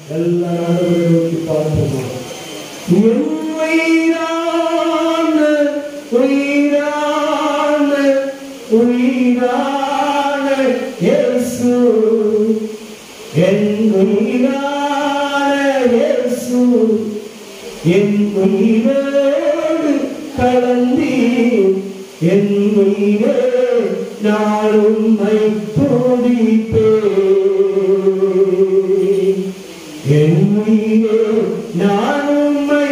எல்லா நாடுகளை நோக்கி பார்ப்போமா என் உயிரான உயிரான உயிரான இயேசு என் உயிரான இயேசு என் உயிரோடு கலந்தி என் உயிரே நான் உம்மை துதிப்பேன் என் உயிரே நான் உம்மை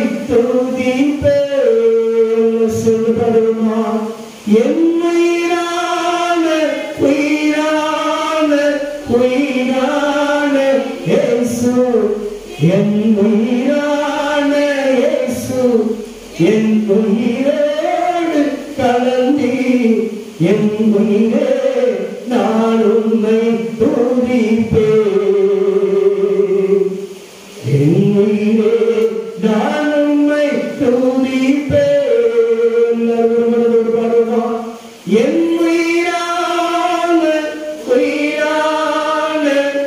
துதிப்பேன் சொல்லுமா என் உயிரான உயிரான உயிரான இயேசு என் உயிரான இயேசு என் உயிரோடு கலந்தி என் உயிரே நான் உம்மை துதிப்பேன் என் உயிரே நான் உம்மை துதிப்பேன் எல்லாரும் பாடுமா என் உயிரான உயிரான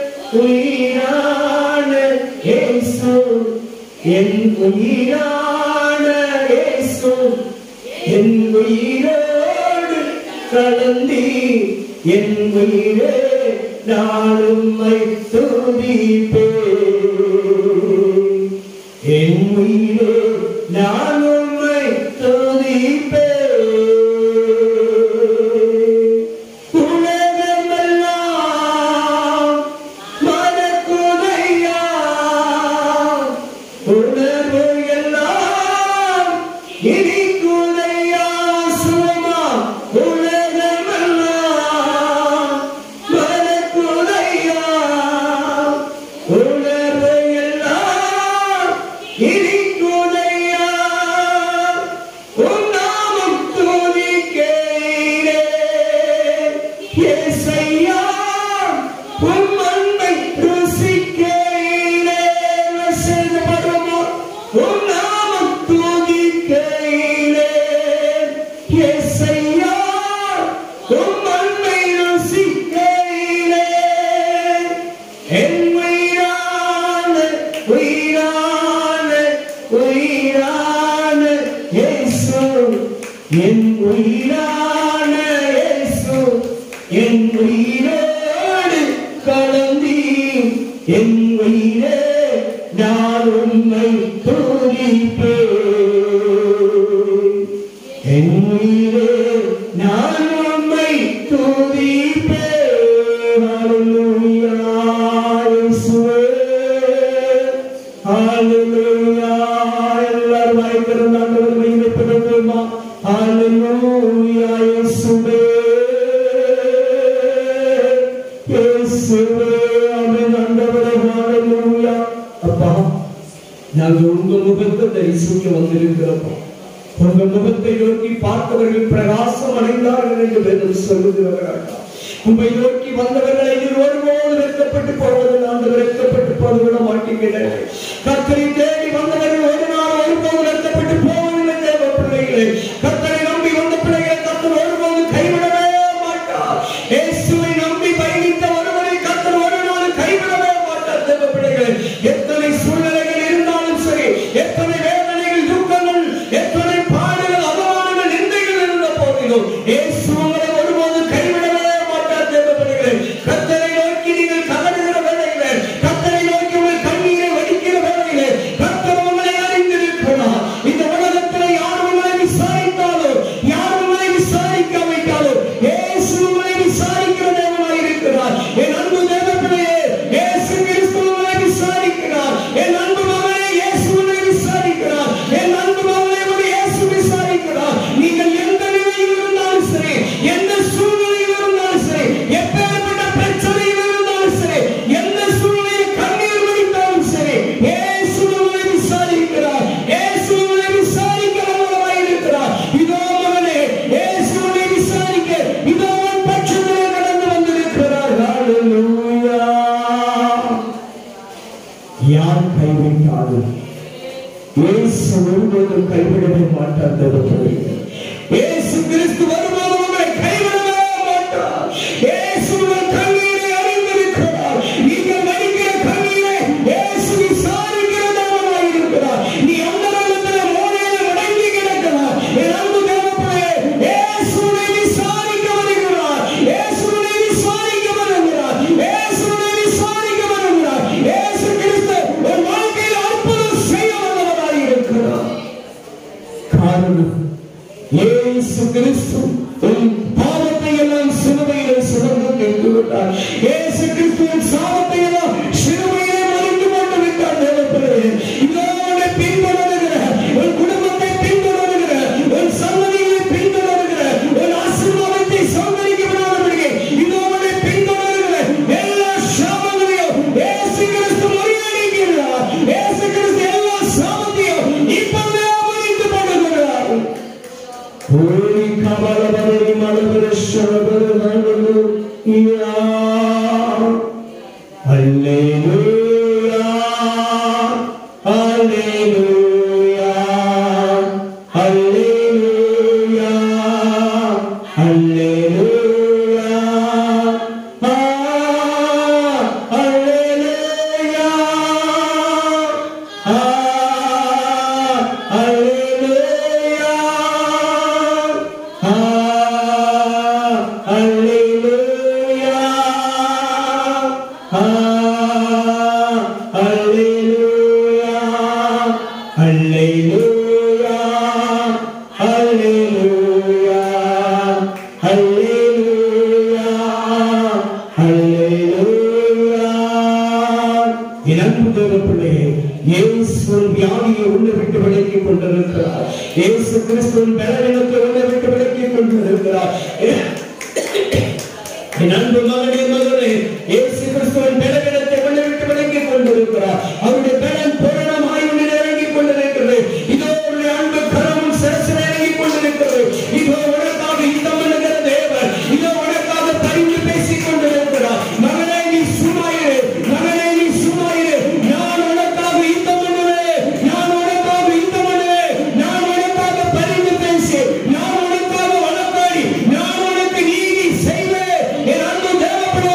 உயிரான இயேசு என் உயிரான இயேசு என் உயிரோடு கலந்தி என் உயிரே நான் உம்மை துதிப்பேன் என் உயிரே நான் உம்மை துதிப்பேன் உலகமெல்லாம் மறக்குதையா உணர்வு எல்லாம் இனிக்குதையா சுமா உலகமெல்லாம் மறக்குதையா உணர்வு எல்லாம் இனிக்குதையா உன் நாமம் துதிக்கிறேன் இயேசையா உன் அன்பை ருசிக்கிறேன் சேர்ந்து பாடுவோமா உன் நாமம் துதிக்கிறேன் இயேசையா உன் அன்பை ருசிக்கிறேன் என் உயிரான உயிரான உயிரான இயேசு என் உயிரான இயேசு என் உயிரோடு கலந்தி என் உயிரே நான் உம்மை துதிப்பேன் என் உயிரே நான் உம்மை துதிப்பேன் ஹalleluya இயேசுவே ஹalleluya எல்லாரும் வாய்க்கிறோம் ஆண்டவர் மகிமைப்படுத்துமா ஹalleluya இயேசுவே இயேசுவே ஆமென் ஆண்டவரே ஹalleluya அப்பா நாங்கள் உங்க முகத்தை தரிசிக்க வந்திருக்கிறோம் உங்க முகத்தை நோக்கி பார்த்தவர்கள் பிரகாசம் அடைந்தார்கள் என்று வேதம் சொல்லுகிறவர்கள் உண்மை நோக்கி வந்தவர்களை நீர் ஒருபோது வெட்கப்பட்டு போவது நான் வெட்கப்பட்டு போது விட மாட்டீங்களே கத்தரை தேடி வந்தவர்கள் ஒரு நாள் ஒருபோது வெட்கப்பட்டு போவதில்லை தேவ பிள்ளைகளே கத்தரை நம்பி வந்த பிள்ளைகளை கத்தர் ஒருபோது கைவிடவே மாட்டார் இயேசுவை நம்பி பயணித்த ஒருவரை கத்தர் ஒரு நாள் கைவிடவே மாட்டார் தேவ பிள்ளைகளே எத்தனை சூழ்நிலைகள் இருந்தாலும் சரி எத்தனை வேதனைகள் துக்கங்கள் எத்தனை பாடுகள் அவமானங்கள் நிந்தைகள் இருந்த போதிலும் இயேசு உங்களை ஒருபோது கைவிடவே மாட்டார் தேவ பிள்ளைகளே கத்தரை நோக்கி நீங்கள் கதறுகிற வேளையிலே கத்தரை நோக்கி உங்கள் கண்ணீரை வடிக்கிற வேளையிலே கத்தர் உங்களை அறிந்திருக்கிறார் இந்த உலகத்தில் யார் உங்களை விசாரித்தாலோ யார் உங்களை விசாரிக்காவிட்டாலோ இயேசு உங்களை விசாரிக்கிற தேவனாய் இருக்கிறார் என் அன்பு தேவ பிள்ளையே இயேசு கிறிஸ்து உங்களை விசாரிக்கிறார் என் அன்பு மகனே இயேசு உங்களை விசாரிக்கிறார் என் அன்பு மகனே உங்களை இயேசு விசாரிக்கிறார் நீங்கள் எந்த நிலையில் இருந்தாலும் சரி எந்த சூழ்நிலையில் இருந்தாலும் சரி எப்பேற்பட்ட பிரச்சனையில் இருந்தாலும் சரி எந்த சூழ்நிலையில் கண்ணீர் வடித்தாலும் சரி இயேசு உங்களை விசாரிக்கிறார் இயேசு உங்களை விசாரிக்கிறவராய் இருக்கிறார் இதோ மகனே இயேசு உங்களை விசாரிக்க இதோ உன் பட்சத்திலே கடந்து வந்திருக்கிறார் ஹalleluya யார் கைவிட்டாலும் இயேசு ஒருபோதும் கைவிடவே மாட்டார் தேவர்களே இயேசு கிறிஸ்து வரும்போது உங்களை கைவிடவே மாட்டார் இயேசு உங்கள் கண்ணீரை அறிந்திருக்கிறார் நீங்கள் வடிக்கிற கண்ணீரை இயேசு இயேசு கிறிஸ்து உன் பாவத்தை எல்லாம் சிலுவையிலே சுமந்து நின்று விட்டார் இயேசு கிறிஸ்துவின் சாபத்தை எல்லாம் சிலுவையிலே மறித்து கொண்டு விட்டார் தேவப்பிள்ளையே இதோட பின்தொடருகிற உன் குடும்பத்தை பின்தொடருகிற உன் சந்ததியை பின்தொடருகிற உன் ஆசீர்வாதத்தை சௌகரிக்க விடாதபடியே இதோட பின்தொடருகிற எல்லா சாபங்களையும் இயேசு கிறிஸ்து முறியடிக்கிறார் இயேசு கிறிஸ்து எல்லா சாபத்தையும் இப்போதே அமரித்து போடுகிறார் Holy Kabbalah Malabara Shabara Hallelujah. Hallelujah. Hallelujah. Hallelujah. Hallelujah. Ah, Hallelujah. Ah, Hallelujah. Ah, Hallelujah. Ah, Hallelujah. Hallelujah. Hallelujah. Hallelujah. Hallelujah. என் அன்பு தேவ பிள்ளையே, இயேசு வியாதியை உன்னை விட்டு விலக்கிக் கொண்டிருக்கிறார் இயேசு கிறிஸ்துவின் பலவீனத்தை உன்னை விட்டு விலக்கிக் கொண்டிருக்கிறார் என் அன்பு மகனே மகனே இயேசு கிறிஸ்துவின் பலவீனத்தை உன்னை விட்டு விலக்கிக் கொண்டிருக்கிறார் அவருடைய பலன் பூரணமாய் உன்னை இறங்கிக் கொண்டிருக்கிறது இதோ உன்னுடைய அன்பு கரமும் சிரசில் இறங்கிக் கொண்டிருக்கிறது இதோ உனக்காக யுத்தம் பண்ணுகிற தேவன் இதோ உனக்காக பரிந்து பேசிக் கொண்டிருக்கிறார் மகனே நீ சும்மாயிரு மகனே நீ சும்மாயிரு நான் உனக்காக யுத்தம் பண்ணுவேன் நான் உனக்காக யுத்தம் பண்ணுவேன் நான் உனக்காக பரிந்து பேசி நான் உனக்காக வழக்காடி நான் உனக்கு நீதி செய்வேன் என் அன்பு தேவப்படி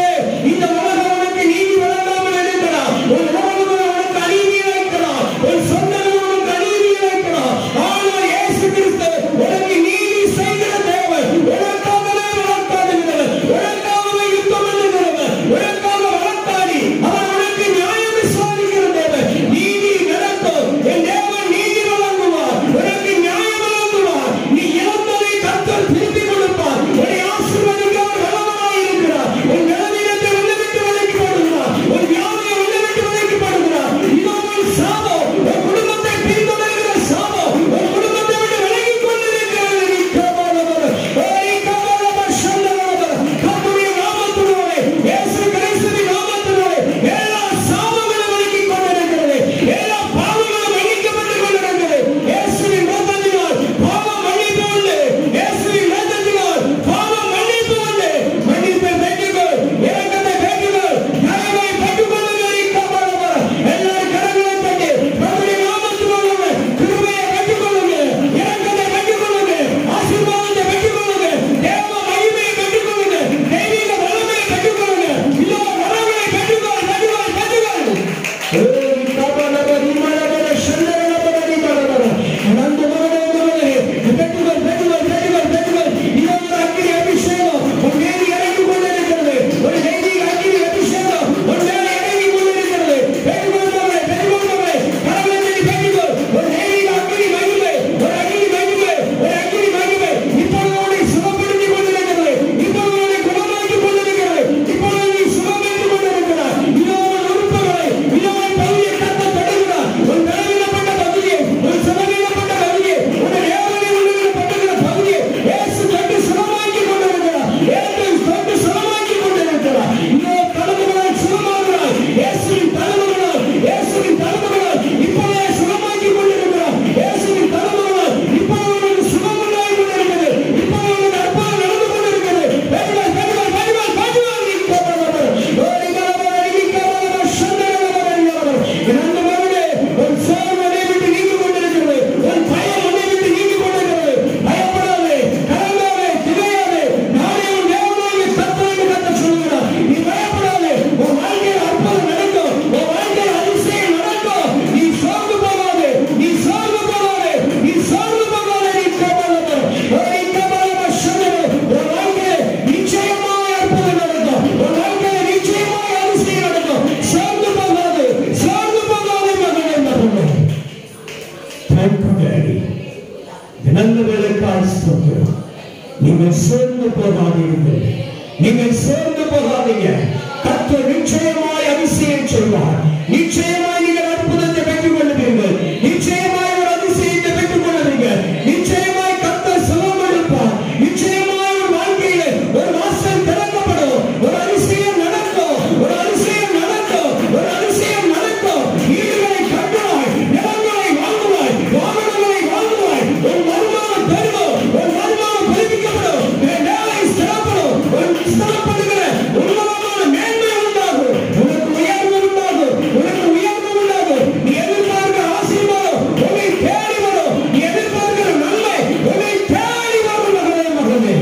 நல்லவர்களுக்காய் ஸ்தோத்திரம் நீங்கள் சோர்ந்து போகாதீர்கள் நீங்கள் சோர்ந்து போகாதீங்க கர்த்தர் நிச்சயமாய் அதிசயம் செய்வார் நிச்சயமாய் நீங்கள் அற்புதத்தை பெற்றுக் கொள்ளுவீர்கள் நிச்சயமாய் ஒரு அதிசயத்தை பெற்றுக் கொள்ளுவீர்கள் நிச்சயமாய் கர்த்தர் சுகம் கொடுப்பார் நிச்சயமாய் ஒரு வாழ்க்கையில ஒரு வாசல் திறக்கப்படும் ஒரு அதிசயம் நடக்கும் ஒரு அதிசயம் நடக்கும் ஒரு அதிசயம் நடக்கும் வீடுகளை கட்டுவாய் நிலங்களை வாங்குவாய் வாகனங்களை வாங்குவாய் ஒரு வருமானம் பெருகும் ஒரு வருமானம் புதுப்பிக்கப்படும் உன் வேலை ஸ்திரப்படும் ஒரு ஸ்திரப்படுகிற உன்னதமான மேன்மை உண்டாகும் உனக்கு உயர்வு உண்டாகும் உனக்கு உயர்வு உண்டாகும் நீ எதிர்பார்க்கிற ஆசீர்வாதம் உன்னை தேடி வரும் நீ எதிர்பார்க்கிற நன்மை உன்னை தேடி வரும் மகளே மகளே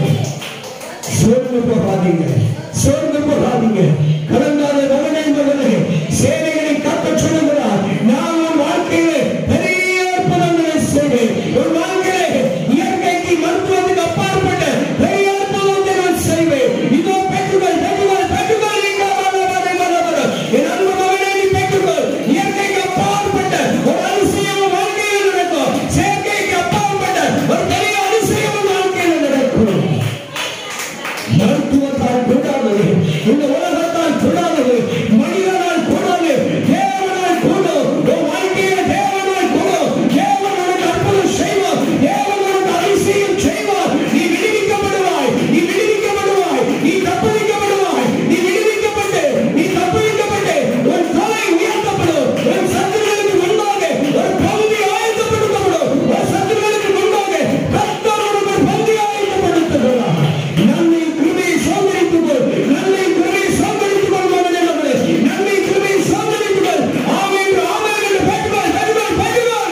சோர்ந்து போகாதீங்க சோர்ந்து போகாதீங்க கலங்காத மகனே மகனே சேனைகளை காக்கச் சொல்லுகிறார் நான் உன் வாழ்க்கையிலே பெரிய அற்புதங்களை செய்வேன் உன் வாழ்க்கையிலே இயற்கைக்கு மருத்துவத்துக்கு அப்பாற்பட்ட பெரிய அற்புதத்தை நான் செய்வேன் இதோ பெற்றுகள் பெற்றுகள் பெற்றுகள் இங்க வர வர வர வர என் அன்பு மகனே நீ பெற்றுகள் இயற்கைக்கு அப்பாற்பட்ட ஒரு அதிசயம் உன் வாழ்க்கையில் நடக்கும் செயற்கைக்கு அப்பாற்பட்ட ஒரு பெரிய அதிசயம் உன் வாழ்க்கையில் நடக்கும் மருத்துவத்தால் கூடாதது இந்த உலகத்தால் கூடாதது மனிதனால் கூடாது தேவனால் கூடும் உன் வாழ்க்கையில தேவனால் கூடும் தேவன் உனக்கு அற்புதம் செய்வார் தேவன் உனக்கு அதிசயம் செய்வார் நீ விடுவிக்கப்படுவாய் நீ விடுவிக்கப்படுவாய் நீ தப்புவிக்கப்படுவாய் நீ விடுவிக்கப்பட்டு நீ தப்புவிக்கப்பட்டு உன் தலை உயர்த்தப்படும் உன் சத்துருகளுக்கு முன்பாக ஒரு பகுதி ஆயத்தப்படுத்தப்படும் ஒரு சத்துருகளுக்கு முன்பாக கர்த்தர் உனக்கு ஒரு பகுதி ஆயத்தப்படுத்துகிறார் நன்மை கிருபையை சோதரித்துக் கொள் நன்மை கிருபையை சோதரித்துக் கொள் மகனே மகளே நன்மை கிருபையை சோதரித்துக் கொள் ஆமென் ஆமென் என்று பெற்றுக்கொள் பெற்றுக்கொள் பெற்றுக்கொள்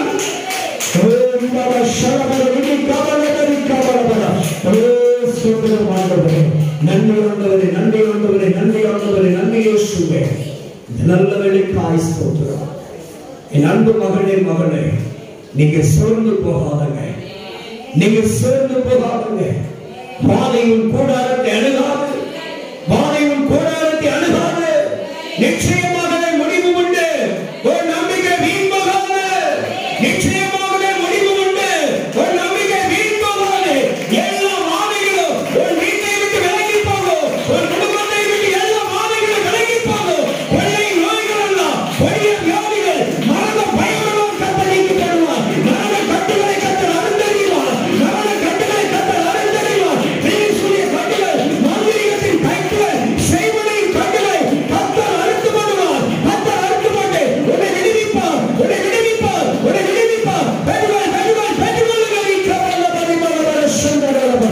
ஓம் பாபா சரபர விதி காவலபரி காவலபர ஓ சோதரம் ஆண்டவரே நன்மை ஆண்டவரே நன்மை ஆண்டவரே நன்மை ஆண்டவரே நன்மை இயேசுவே இந்த நல்ல வேலைக்காய் ஸ்தோத்திரம் என் அன்பு மகனே மகனே நீங்க சோர்ந்து போகாதங்க நீங்க சோர்ந்து போகாதங்க வாதையின் கூடாரத்தை அணுகாது வாதையின் கூடாரத்தை அணுகாது நிச்சயமாகவே முடிவு உண்டு ஒரு நம்பிக்கை வீண் போகாது நிச்சயமாகவே முடிவு உண்டு ஒரு நம்பிக்கை வீண் போகாது எல்லா வாதைகளும் ஒரு வீட்டை விட்டு விலகி போகும் ஒரு குடும்பத்தை விட்டு எல்லா வாதைகளும் விலகி போகும் கொள்ளை நோய்கள் எல்லாம் கொடிய வியாதிகள் மரண பயங்களும் கத்தளிக்கப்படுவார் மரண கட்டுகளை கத்தல் அருந்தறிவார் மரண கட்டுகளை கத்தல் அருந்தறிவார் பேசுடைய கட்டுகள் மாந்திரிகத்தின் கைக்குகள் செய்வனின் கட்டுகளை கத்தல் அறுத்து போடுவார் கத்தல் அறுத்து போட்டு உன்னை விடுவிப்பார் உன்னை விடுவிப்பார் உன்னை விடுவிப்பார் பெற்றுகள் பெற்றுகள் பெற்றுக்கொள்ளுங்கள் இக்கவல்ல பரிமளவர சுந்தரவர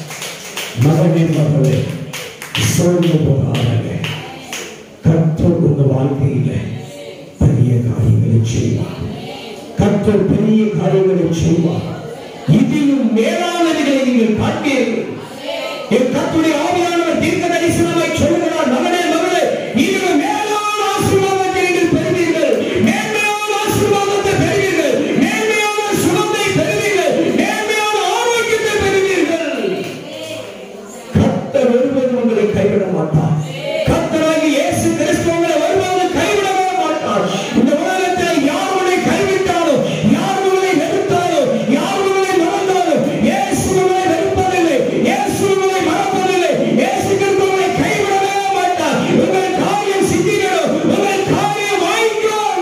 மகனே மகளே சோர்ந்து போகாதே கர்த்தர் உங்க வாழ்க்கையில பெரிய காரியங்களை செய்வார் கர்த்தர் பெரிய காரியங்களை செய்வார் இதிலும் மேலானதுகளை நீங்கள் பார்ப்பீர்கள் என் கர்த்தருடைய ஆவியானவர் தீர்க்க தரிசனமாய் சொல்லுகிறார் மகனே மகளே இதிலும் மேலான ஆசீர்வாதத்தை நீங்கள் பெறுவீர்கள் மேன்மையான ஆசீர்வாதத்தை பெறுவீர்கள் மேன்மையான சுகத்தை பெறுவீர்கள் மேன்மையான ஆரோக்கியத்தை பெறுவீர்கள் கர்த்தர் ஒருவரும் உங்களை கைவிட மாட்டார் கர்த்தராகி இயேசு கிறிஸ்து உங்களை ஒருவரும் கைவிடவே மாட்டார் இந்த உலகத்தில் யார் உங்களை கைவிட்டாலும் யார் உங்களை வெறுத்தாலும் யார் உங்களை மறந்தாலும் இயேசு உங்களை வெறுப்பதில்லை இயேசு உங்களை மறப்பதில்லை இயேசு கிறிஸ்து உங்களை கைவிடவே மாட்டார் உங்கள் காரியம் சித்திகளும் உங்கள் காரியம் வாய்க்கும்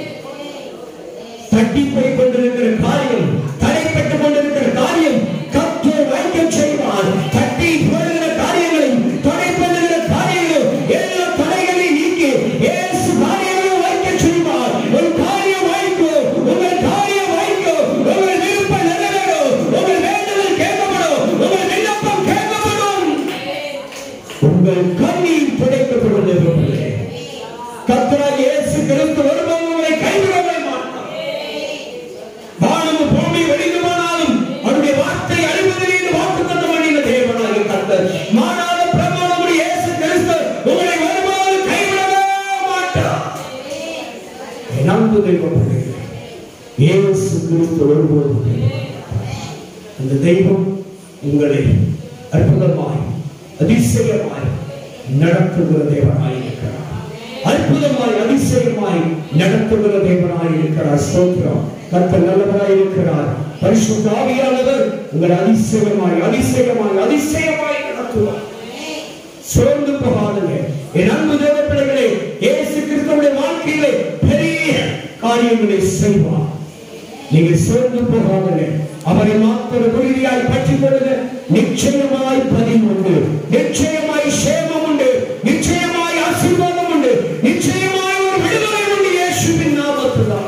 தட்டி போய் கொண்டிருக்கிற காரியம் தடைப்பட்டுக் கொண்டிருக்கிற காரியம் கத்தர் வைக்கம் செய்வார் தட்டி போடுகிற காரியங்களையும் தடைப்படுகிற காரியங்களும் எல்லா தடைகளையும் நீக்கி இயேசு காரியங்களும் வைக்க செய்வார் ஒரு காரியம் வாய்க்கும் உங்கள் காரியம் வாய்க்கும் உங்கள் விருப்பம் நிறைவேறும் உங்கள் வேண்டுதல் கேட்கப்படும் உங்கள் விண்ணப்பம் கேட்கப்படும் உங்கள் கண்ணீர் துடைக்கப்படும் தேவர்களே கர்த்தராகிய இயேசு கிறிஸ்து ஒருவரும் உங்களை கைவிடவே மாட்டார் வானமும் பூமி வெளிந்து போனாலும் அவருடைய வார்த்தை அழிவதில் என்று வாக்கு தந்த மனித தேவனாகிய கர்த்தர் மாறாத பிரமாணமுடைய இயேசு கிறிஸ்து உங்களை வருமாறு கைவிடவே மாட்டார் என் அன்பு தெய்வம் பிள்ளைகளே, இயேசு கிறிஸ்து ஒருபோதும் கைவிட மாட்டார். அந்த தெய்வம் உங்களை அற்புதமாய் அதிசயமாய் நடத்துகிற தேவனாய் இருக்கிறார் அற்புதமாய் அதிசயமாய் நடத்துகிற தேவனாய் இருக்கிறார் ஸ்தோத்திரம் கர்த்தர் நல்லவராய் இருக்கிறார் பரிசுத்த ஆவியானவர் உங்களை அதிசயமாய் அதிசயமாய் அதிசயமாய் நடத்துவார் சோர்ந்து போகாதுங்க என் அன்பு தேவ பிள்ளைகளே இயேசு கிறிஸ்துவுடைய வாழ்க்கையிலே பெரிய காரியங்களை செய்வார் நீங்கள் சோர்ந்து போகாதுங்க அவரை மாத்திர உறுதியாய் பற்றிக் கொள்ளுங்க நிச்சயமாய் பதில் உண்டு நிச்சயமாய் சேமம் உண்டு நிச்சயமாய் ஆசீர்வாதம் உண்டு நிச்சயமாய் ஒரு விடுதலை உண்டு இயேசுவின் நாமத்தினால்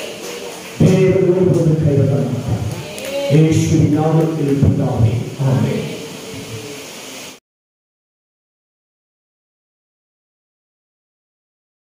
தேவன் ஒருபோதும் கைவிட மாட்டார் இயேசுவின் நாமத்தில் பிதாவே ஆமென்